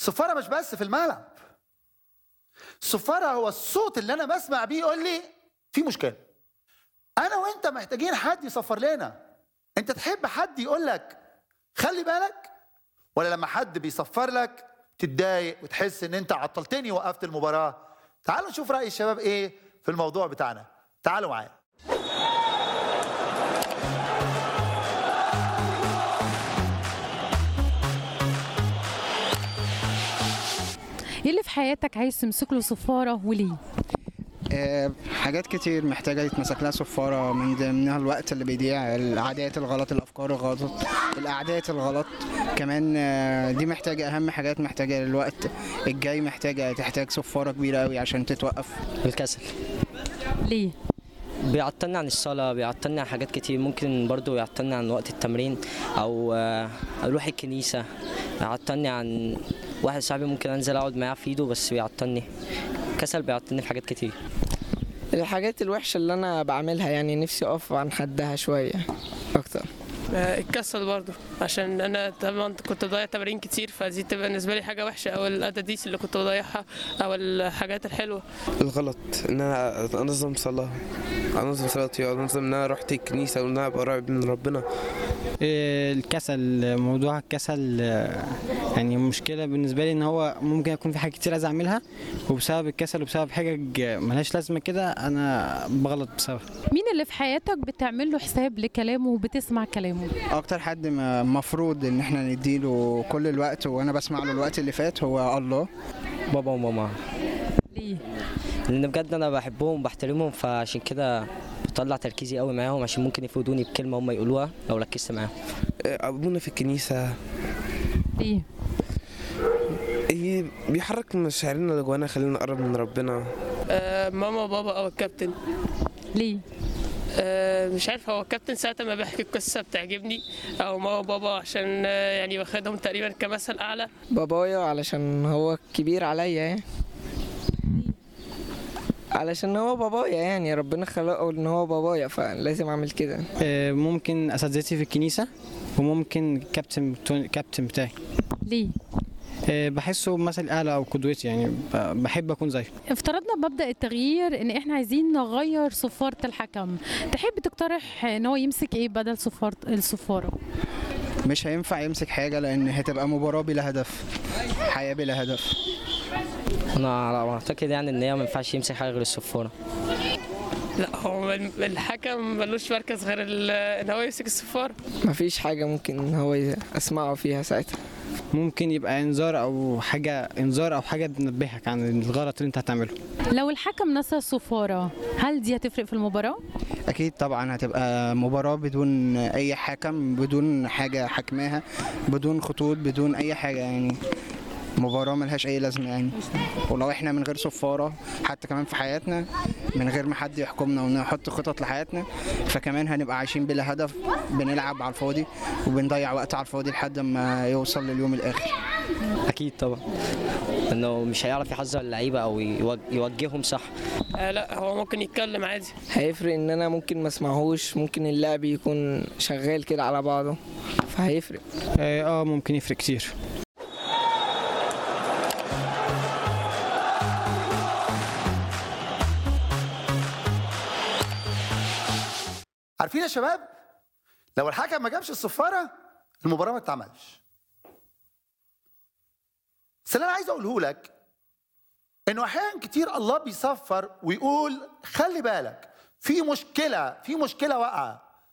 الصفاره مش بس في الملعب الصفاره هو الصوت اللي انا بسمع بيه يقول لي في مشكله انا وانت محتاجين حد يصفر لنا انت تحب حد يقول لك خلي بالك ولا لما حد بيصفر لك تتضايق وتحس ان انت عطلتني وقفت المباراه تعالوا نشوف راي الشباب ايه في الموضوع بتاعنا تعالوا معايا ايه اللي في حياتك عايز تمسك له صفاره وليه آه، حاجات كتير محتاجة يتمسك لها صفارة من ضمنها الوقت اللي بيضيع العادات الغلط الأفكار الغلط الأعداد الغلط كمان آه، دي محتاجة أهم حاجات محتاجة الوقت الجاي محتاجة تحتاج صفارة كبيرة أوي عشان تتوقف الكسل ليه بيعطلني عن الصلاة بيعطلني عن حاجات كتير ممكن برضو يعطلني عن وقت التمرين أو آه، أروح الكنيسة يعطلني عن واحد صاحبي ممكن أنزل أقعد معاه في إيده بس بيعطلني كسل بيعطلني في حاجات كتير الحاجات الوحشة اللي أنا بعملها يعني نفسي أقف عن حدها شوية أكتر آه، الكسل برضو عشان انا طبعا كنت بضيع تمارين كتير فدي تبقى بالنسبه لي حاجه وحشه او الاداديس اللي كنت بضيعها او الحاجات الحلوه الغلط ان انا انظم صلاه انظم صلاتي انظم ان انا رحت الكنيسه وان انا ابقى قريب من ربنا الكسل موضوع الكسل آه، يعني مشكلة بالنسبة لي ان هو ممكن يكون في حاجات كتير عايز اعملها وبسبب الكسل وبسبب حاجة ملهاش لازمة كده انا بغلط بسببها مين اللي في حياتك بتعمل له حساب لكلامه وبتسمع كلامه أكتر حد مفروض إن إحنا نديله كل الوقت وأنا بسمع له الوقت اللي فات هو الله بابا وماما ليه لأن بجد أنا بحبهم وبحترمهم فعشان كده بطلع تركيزي قوي معاهم عشان ممكن يفيدوني بكلمة هم يقولوها لو ركزت معاهم آه، ابونا في الكنيسه ليه إيه بيحرك مشاعرنا اللي جوانا خلينا نقرب من ربنا آه، ماما وبابا او الكابتن ليه آه، مش عارف هو الكابتن ساعة ما بيحكي القصة بتعجبني أو ماما وبابا عشان آه، يعني واخدهم تقريبا كمثل أعلى بابايا علشان هو كبير عليا يعني علشان هو بابايا يعني ربنا خلقه ان هو بابايا فلازم اعمل كده آه، ممكن اساتذتي في الكنيسة وممكن كابتن كابتن بتاعي ليه آه، بحسه مثل اعلى او قدوتي يعني ب- بحب اكون زيه افترضنا بمبدا التغيير ان احنا عايزين نغير صفاره الحكم تحب تقترح ان هو يمسك ايه بدل صفاره الصفاره مش هينفع يمسك حاجة لأن هتبقى مباراة بلا هدف حياة بلا هدف أنا على ما أعتقد يعني إن هي ما ينفعش يمسك حاجة غير الصفارة لا هو الحكم ملوش مركز غير ال- ان هو يمسك الصفارة مفيش حاجة ممكن هو اسمعه فيها ساعتها ممكن يبقى انذار او حاجة انذار او حاجة تنبهك عن الغلط اللي انت هتعمله لو الحكم نسى الصفاره هل دي هتفرق في المباراه أكيد طبعا هتبقى مباراة بدون أي حكم بدون حاجة حكماها بدون خطوط بدون أي حاجة يعني مباراة ملهاش أي لازمة يعني ولو إحنا من غير صفارة حتى كمان في حياتنا من غير ما حد يحكمنا ونحط خطط لحياتنا فكمان هنبقى عايشين بلا هدف بنلعب على الفاضي وبنضيع وقت على الفاضي لحد ما يوصل لليوم الآخر أكيد طبعا إنه مش هيعرف يحذر اللعيبة أو يوج- يوجههم صح آه لا هو ممكن يتكلم عادي هيفرق ان انا ممكن ما اسمعهوش ممكن اللعب يكون شغال كده على بعضه فهيفرق اه آه، ممكن يفرق كتير عارفين يا شباب لو الحكم ما جابش الصفاره المباراه ما تتعملش بس اللي انا عايز اقوله لك انه احيانا كتير الله بيصفر ويقول خلي بالك في مشكله في مشكله واقعه